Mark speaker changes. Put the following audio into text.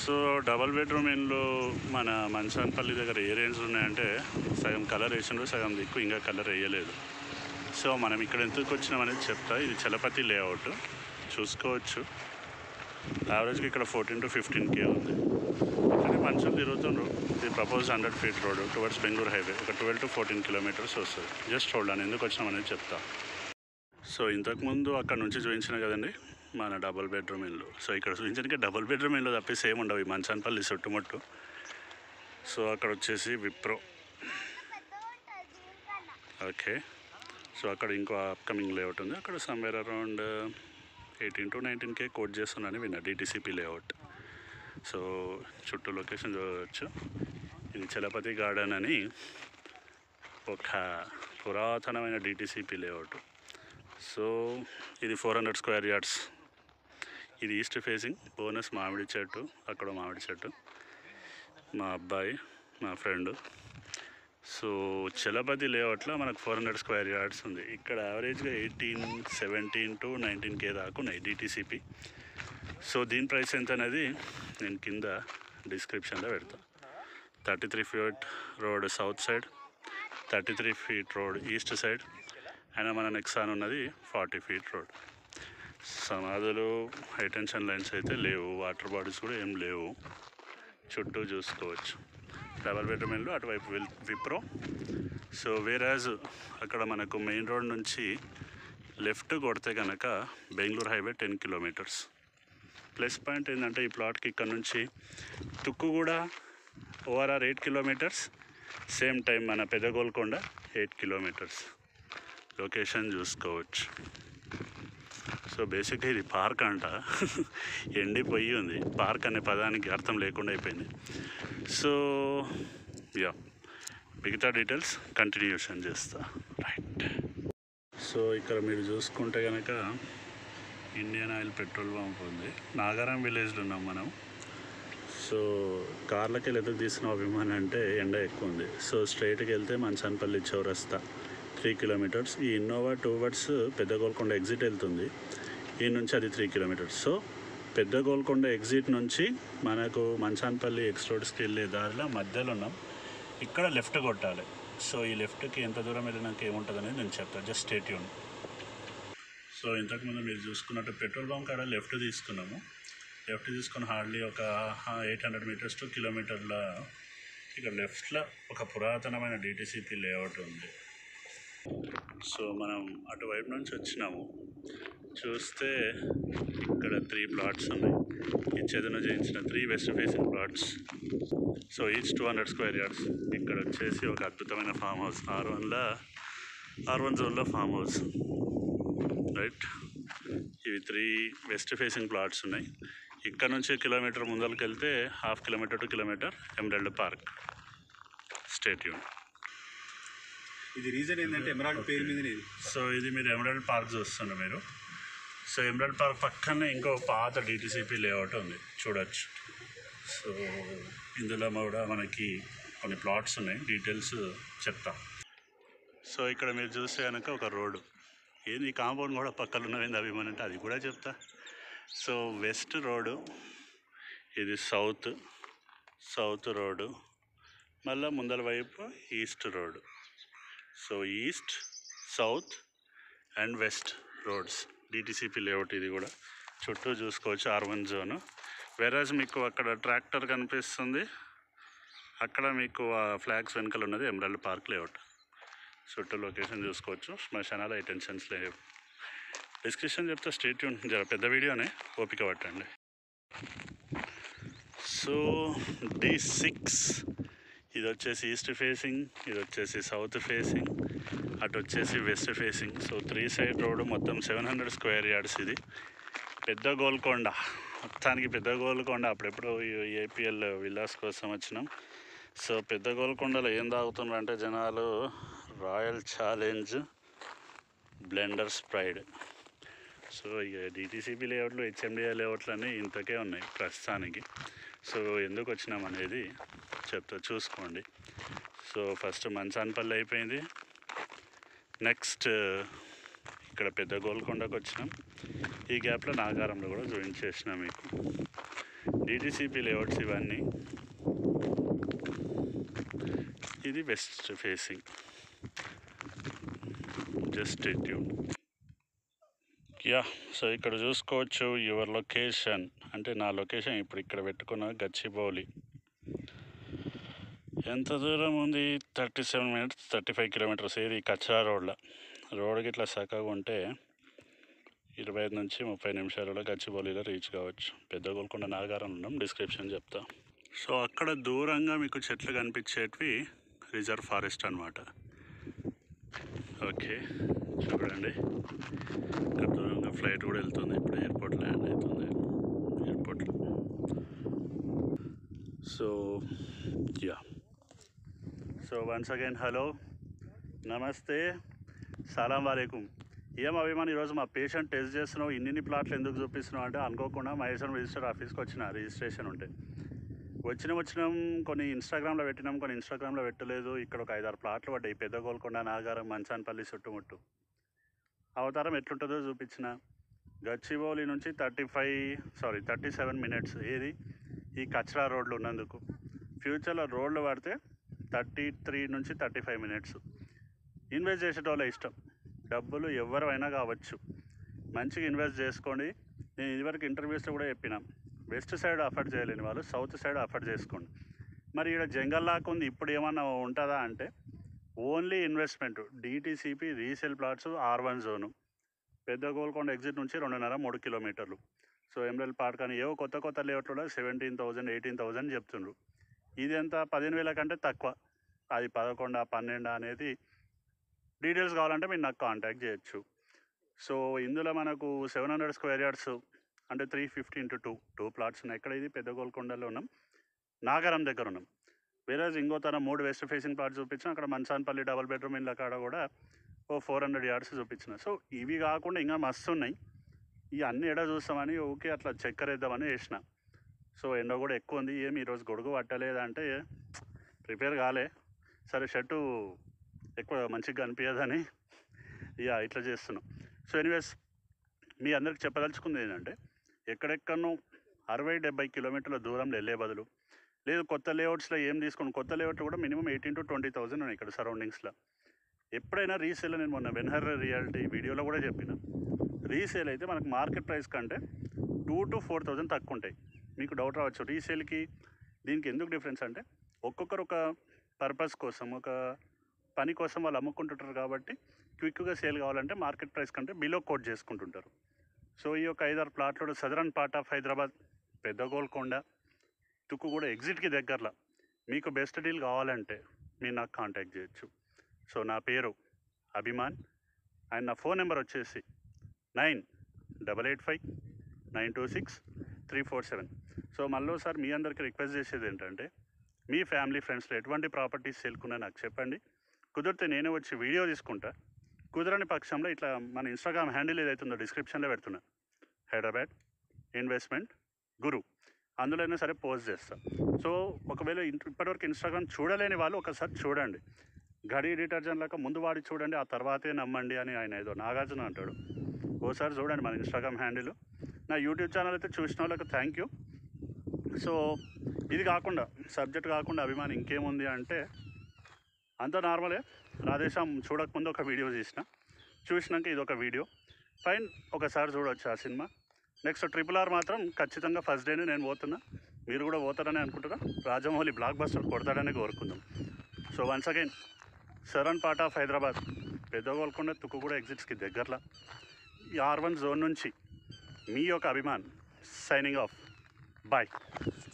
Speaker 1: so double bedroom ఇండ్లు మన మంచాన్పల్లి దగ్గర ఏ రేంజ్ ఉన్నాయంటే సగం కలర్ వేసిండ్రు సగం దిక్కు ఇంకా కలర్ వేయలేదు సో మనం ఇక్కడ ఎందుకు వచ్చినాం అనేది చెప్తా ఇది చలపతి లేఅవుట్ చూసుకోవచ్చు యావరేజ్గా ఇక్కడ ఫోర్టీన్ టు ఫిఫ్టీన్ కే ఉంది కానీ మనుషులు తిరుగుతుండ్రు ఇది propose hundred feet road towards Bengaluru highway ఒక ట్వెల్వ్ టు ఫోర్టీన్ కిలోమీటర్స్ వస్తుంది జస్ట్ చూడండి ఎందుకు వచ్చినాం అనేది చెప్తా సో ఇంతకుముందు అక్కడ నుంచి చూపించిన కదండి మన డబుల్ బెడ్రూమ్ ఇల్లు సో ఇక్కడ చూపించడానికి డబుల్ బెడ్రూమ్ ఇల్లు తప్పి సేమ్ ఉండవు ఈ మంచాన్పల్లి చుట్టుముట్టు సో అక్కడ వచ్చేసి విప్రో ఓకే సో అక్కడ ఇంకో అప్కమింగ్ లేఅవుట్ ఉంది అక్కడ somewhere around eighteen to nineteen K quote చేస్తున్నాను విన్నా డిటీసీపీ లేఅవుట్ సో చుట్టూ లొకేషన్ చూడవచ్చు ఇది చలపతి గార్డెన్ అని ఒక పురాతనమైన డిటీసీపీ లేఅవుట్ సో ఇది ఫోర్ హండ్రెడ్ స్క్వేర్ యార్డ్స్ ఇది ఈస్ట్ ఫేసింగ్ బోనస్ మామిడి చెట్టు అక్కడ మామిడి చెట్టు మా అబ్బాయి మా ఫ్రెండ్ సో చలపతి లేఅవుట్లో మనకు ఫోర్ హండ్రెడ్ స్క్వేర్ యార్డ్స్ ఉంది ఇక్కడ యావరేజ్గా eighteen seventeen to nineteen K దాకా ఉన్నాయి డిటీసీపీ సో దీని ప్రైస్ ఎంత అనేది నేను కింద డిస్క్రిప్షన్లో పెడతా thirty three feet road south side thirty three feet road east side అయినా మన నెక్సాన్ ఉన్నది ఫార్టీ ఫీట్ రోడ్ సమాధులు హైటెన్షన్ లైన్స్ అయితే లేవు వాటర్ బాడీస్ కూడా ఏం లేవు చుట్టూ చూసుకోవచ్చు డబల్ బెడ్రూమ్ ఇల్లు అటువైపు విల్ విప్రో సో వేరాజ్ అక్కడ మనకు మెయిన్ రోడ్ నుంచి లెఫ్ట్ కొడితే కనుక Bengaluru highway ten kilometres plus point ఏంటంటే ఈ ప్లాట్కి ఇక్కడ నుంచి తుక్కు కూడా ORR eight kilometres same time మన పెదగోల్కొండ ఎయిట్ కిలోమీటర్స్ లొకేషన్ చూసుకోవచ్చు సో బేసిక్గా ఇది పార్క్ అంట ఎండిపోయి ఉంది పార్క్ అనే పదానికి అర్థం లేకుండా అయిపోయింది సో యా మిగతా డీటెయిల్స్ కంటిన్యూషన్ చేస్తా రైట్ సో ఇక్కడ మీరు చూసుకుంటే కనుక ఇండియన్ ఆయిల్ పెట్రోల్ పంప్ ఉంది నాగారం విలేజ్లో ఉన్నాం మనం సో కార్లకి వెళ్ళి ఎదురు తీసిన అభిమానం అంటే ఎండ ఎక్కువ ఉంది సో స్ట్రైట్కి వెళ్తే మంచాన్పల్లి చౌరస్తా త్రీ కిలోమీటర్స్ ఈ Innova towards Pedda Golconda exit వెళ్తుంది ఈ నుంచి అది త్రీ కిలోమీటర్స్ సో పెద్ద గోల్కొండ ఎగ్జిట్ నుంచి మనకు మంచాన్పల్లి ఎక్స్ రోడ్స్కి వెళ్ళే దారిలో మధ్యలో ఉన్నాం ఇక్కడ లెఫ్ట్ కొట్టాలి సో ఈ లెఫ్ట్కి ఎంత దూరం వెళ్ళినాక ఏముంటుంది అనేది నేను చెప్తాను జస్ట్ స్టేట్ యూన్ సో ఇంతకుముందు మీరు చూసుకున్నట్టు పెట్రోల్ బంక్ కాడ లెఫ్ట్ తీసుకున్నాము లెఫ్ట్ తీసుకుని హార్డ్లీ ఒక ఎయిట్ హండ్రెడ్ మీటర్స్ టు కిలోమీటర్ల ఇక్కడ లెఫ్ట్లో ఒక పురాతనమైన డిటీసీపీ లేఅవుట్ ఉంది సో మనం అటువైపు నుంచి వచ్చినాము చూస్తే ఇక్కడ త్రీ ప్లాట్స్ ఉన్నాయి ఈ చెదును చేయించిన three west facing plots so each two hundred square yards ఇక్కడ వచ్చేసి ఒక అద్భుతమైన ఫామ్ హౌస్ ఆర్ వన్లో ఆర్ వన్ జోన్లో ఫామ్ హౌస్ రైట్ ఇవి త్రీ వెస్ట్ ఫేసింగ్ ప్లాట్స్ ఉన్నాయి ఇక్కడ నుంచి కిలోమీటర్ ముందరికి వెళ్తే half kilometre to kilometre emerald park state యూన్
Speaker 2: ఇది రీజన్ ఏంటంటే ఎమరాల్డ్ పేరు మీదనే ఇది
Speaker 1: సో ఇది మీరు ఎమరల్డ్ పార్క్ చూస్తున్నారు మీరు సో ఎమరల్డ్ పార్క్ పక్కనే ఇంకో పాత డిటీసీపీ లేఅవుట్ ఉంది చూడొచ్చు సో ఇందులో కూడా మనకి కొన్ని ప్లాట్స్ ఉన్నాయి డీటెయిల్స్ చెప్తా సో ఇక్కడ మీరు చూస్తే కనుక ఒక రోడ్డు ఏంది ఈ కాంపౌండ్ కూడా పక్కన ఉన్నవింది అభిమాన్ అంటే అది కూడా చెప్తా సో వెస్ట్ రోడ్డు ఇది సౌత్ సౌత్ రోడ్డు మళ్ళీ ముందల వైపు east road so east south and west roads DTCP layout ఇది కూడా చుట్టూ చూసుకోవచ్చు ఆర్ వన్ జోన్ వెరాజ్ మీకు అక్కడ ట్రాక్టర్ కనిపిస్తుంది అక్కడ మీకు ఆ ఫ్లాగ్స్ వెనకాల ఉన్నది ఎమరల్డ్ పార్క్ లేఅవుట్ చుట్టూ లొకేషన్ చూసుకోవచ్చు శ్మశానాలు ఐటెన్షన్స్ లేవు డిస్క్రిప్షన్ చెప్తే స్టేట్ జర పెద్ద వీడియోనే ఓపిక పట్టండి సో డి సిక్స్ ఇది వచ్చేసి ఈస్ట్ ఫేసింగ్ ఇది వచ్చేసి సౌత్ ఫేసింగ్ అటు వచ్చేసి west facing so three side road మొత్తం సెవెన్ హండ్రెడ్ స్క్వేర్ యార్డ్స్ ఇది పెద్ద గోల్కొండ మొత్తానికి పెద్ద గోల్కొండ అప్పుడెప్పుడు ఏపీఎల్ విల్లాస్ కోసం వచ్చినాం సో పెద్ద గోల్కొండలో ఏం తాగుతున్నారు అంటే జనాలు Royal Challenge Blenders Pride so ఇక డిటీసీపీ లేఅవుట్లు హెచ్ఎండిఏ లేఅవుట్లు అన్నీ ఇంతకే ఉన్నాయి ప్రస్తుతానికి సో ఎందుకు వచ్చినాం అనేది చెప్తా చూసుకోండి సో ఫస్ట్ మంచాన్పల్లి అయిపోయింది నెక్స్ట్ ఇక్కడ పెద్ద గోల్కొండకు వచ్చినాం ఈ గ్యాప్లో నాగారంలో కూడా చూపించేసిన మీకు డిటిసిపి లేఅవుట్స్ ఇవన్నీ ఇది west facing just tune yeah so ఇక్కడ చూసుకోవచ్చు యువర్ లొకేషన్ అంటే నా లొకేషన్ ఇప్పుడు ఇక్కడ పెట్టుకున్న గచ్చిబౌలి ఎంత దూరం ఉంది thirty seven minutes thirty five kilometres ఏది కచ్చరా రోడ్లో రోడ్ ఇట్లా చక్కగా ఉంటే ఇరవై ఐదు నుంచి ముప్పై నిమిషాలలో గచ్చిబౌలిలో రీచ్ కావచ్చు పెద్ద గోల్కొండ నాగారం ఉన్నాం డిస్క్రిప్షన్ చెప్తా సో అక్కడ దూరంగా మీకు చెట్లు కనిపించేటివి రిజర్వ్ ఫారెస్ట్ అనమాట ఓకే చూడండి ఇక్కడ దూరంగా ఫ్లైట్ కూడా వెళ్తుంది ఇప్పుడు ఎయిర్పోర్ట్ ల్యాండ్ అవుతుంది ఎయిర్పోర్ట్లో so yeah so once again hello నమస్తే సలాం వాలేకుం ఏం అభిమాని ఈరోజు మా పేషెంట్ టెస్ట్ చేస్తున్నావు ఇన్ని ప్లాట్లు ఎందుకు చూపిస్తున్నావు అంటే అనుకోకుండా మహేశ్వరం రిజిస్టర్ ఆఫీస్కి వచ్చిన రిజిస్ట్రేషన్ ఉంటే వచ్చిన వచ్చినాం కొన్ని ఇన్స్టాగ్రామ్లో పెట్టినాం కొన్ని ఇన్స్టాగ్రామ్లో పెట్టలేదు ఇక్కడ ఒక ఐదారు ప్లాట్లు పడ్డాయి పెద్ద గోల్కొండ నాగారం మంచాన్పల్లి చుట్టుముట్టు అవతారం ఎట్లుంటుందో చూపించిన గచ్చిబౌలి నుంచి thirty five sorry thirty seven minutes ఏది ఈ కచరా రోడ్లు ఉన్నందుకు ఫ్యూచర్లో రోడ్లు పడితే థర్టీ త్రీ నుంచి థర్టీ ఫైవ్ మినిట్స్ ఇన్వెస్ట్ చేసేటోళ్ళ ఇష్టం డబ్బులు ఎవరైనా కావచ్చు మంచిగా ఇన్వెస్ట్ చేసుకోండి నేను ఇదివరకు ఇంటర్వ్యూస్లో కూడా చెప్పిన వెస్ట్ సైడ్ అఫర్డ్ చేయలేని వాళ్ళు సౌత్ సైడ్ అఫర్డ్ చేసుకోండి మరి ఇక్కడ జంగల్ లాక్ ఉంది ఇప్పుడు ఏమన్నా ఉంటుందా అంటే only investment DTCP resale plots or one zone Pedda Golconda exit నుంచి రెండున్నర మూడు కిలోమీటర్లు సో ఎమ్రెల్ పార్క్ అని ఏవో కొత్త కొత్త లేఅవుట్లో సెవెంటీన్ థౌజండ్ ఎయిటీన్ థౌజండ్ చెప్తుండ్రు ఇది ఎంత పదిహేను వేల కంటే తక్కువ అది పదకొండా పన్నెండా అనేది డీటెయిల్స్ కావాలంటే మీరు నాకు కాంటాక్ట్ చేయొచ్చు సో ఇందులో మనకు సెవెన్ హండ్రెడ్ స్క్వేర్ యార్డ్స్ అంటే three fifty into two two plots ఉన్నాయి ఎక్కడ ఇది పెద్ద గోల్కొండలో ఉన్నాం నాగారం దగ్గర ఉన్నాం వేరే ఇంకో తన మూడు వెస్ట్ ఫేసింగ్ ప్లాట్స్ చూపించిన అక్కడ మన్సాన్పల్లి డబల్ బెడ్రూమ్ ఇళ్ళ కాడ కూడా ఓ ఫోర్ హండ్రెడ్ యార్డ్స్ చూపించిన సో ఇవి కాకుండా ఇంకా మస్తు ఉన్నాయి ఈ అన్ని ఎడ చూస్తామని ఓకే అట్లా చక్కెర వేద్దామని వేసిన సో ఎండ కూడా ఎక్కువ ఉంది ఏమి ఈరోజు గొడుగు పట్టలేదంటే ప్రిపేర్ కాలే సరే షర్టు ఎక్కువ మంచిగా కనిపించదని ఇక ఇట్లా చేస్తున్నాం సో ఎనీవేస్ మీ అందరికి చెప్పదలుచుకుంది ఏంటంటే ఎక్కడెక్కడనో అరవై డెబ్బై కిలోమీటర్ల దూరంలో వెళ్ళే బదులు లేదు కొత్త లేఅవుట్స్లో ఏం తీసుకోండి కొత్త లేఅవుట్ కూడా minimum eighteen to twenty thousand ఉన్నాయి ఇక్కడ సరౌండింగ్స్లో ఎప్పుడైనా రీసేల్ నేను మొన్న వెన్హర్ రియాలిటీ వీడియోలో కూడా చెప్పిన రీసేల్ అయితే మనకు మార్కెట్ ప్రైస్ కంటే టూ టు ఫోర్ థౌజండ్ తక్కువ ఉంటాయి మీకు డౌట్ రావచ్చు రీసేల్కి దీనికి ఎందుకు డిఫరెన్స్ అంటే ఒక్కొక్కరు ఒక పర్పస్ కోసం ఒక పని కోసం వాళ్ళు అమ్ముకుంటుంటారు కాబట్టి క్విక్గా సేల్ కావాలంటే మార్కెట్ ప్రైస్ కంటే బిలో కోట్ చేసుకుంటుంటారు సో ఈ యొక్క ఐదారు ప్లాట్లు southern part of Hyderabad Pedda Golconda తుక్కు కూడా ఎగ్జిట్కి దగ్గరలో మీకు బెస్ట్ డీల్ కావాలంటే మీరు నాకు కాంటాక్ట్ చేయొచ్చు సో నా పేరు అభిమాన్ అండ్ నా ఫోన్ నెంబర్ వచ్చేసి nine double eight five nine two six three four seven so మళ్ళీసారి మీ అందరికీ రిక్వెస్ట్ చేసేది ఏంటంటే మీ ఫ్యామిలీ ఫ్రెండ్స్లో ఎటువంటి ప్రాపర్టీస్ సేల్కున్నా నాకు చెప్పండి కుదిరితే నేనే వచ్చి వీడియో తీసుకుంటా కుదరని పక్షంలో ఇట్లా మన ఇన్స్టాగ్రామ్ హ్యాండిల్ ఏదైతుందో డిస్క్రిప్షన్లో పెడుతున్నా హైదరాబాద్ ఇన్వెస్ట్మెంట్ గురు అందులో అయినా సరే పోస్ట్ చేస్తా సో ఒకవేళ ఇన్- ఇప్పటివరకు ఇన్స్టాగ్రామ్ చూడలేని వాళ్ళు ఒకసారి చూడండి గడి డిటర్జెంట్ లాగా ముందు వాడి చూడండి ఆ తర్వాతే నమ్మండి అని ఆయన ఏదో నాగార్జున అంటాడు ఓసారి చూడండి మన ఇన్స్టాగ్రామ్ హ్యాండిల్ నా యూట్యూబ్ ఛానల్ అయితే చూసిన వాళ్ళకి థ్యాంక్ యూ సో ఇది కాకుండా సబ్జెక్ట్ కాకుండా అభిమానం ఇంకేముంది అంటే అంత నార్మలే రాధేశ్యామ్ చూడకముందు ఒక వీడియో చేసిన చూసినాక ఇది ఒక వీడియో ఫైన్ ఒకసారి చూడవచ్చు ఆ సినిమా నెక్స్ట్ ట్రిపుల్ ఆర్ మాత్రం ఖచ్చితంగా ఫస్ట్ డేనే నేను పోతున్నా మీరు కూడా పోతారని అనుకుంటున్నా రాజమౌళి బ్లాక్ బస్టర్ కొడతాడని కోరుకుందాం so once again Saran part of Hyderabad Pedda Golconda Tukkuguda ఎగ్జిట్స్కి దగ్గరలో ఈ ఆర్ వన్ జోన్ నుంచి మీ యొక్క అభిమాన్ సైనింగ్ ఆఫ్ బాయ్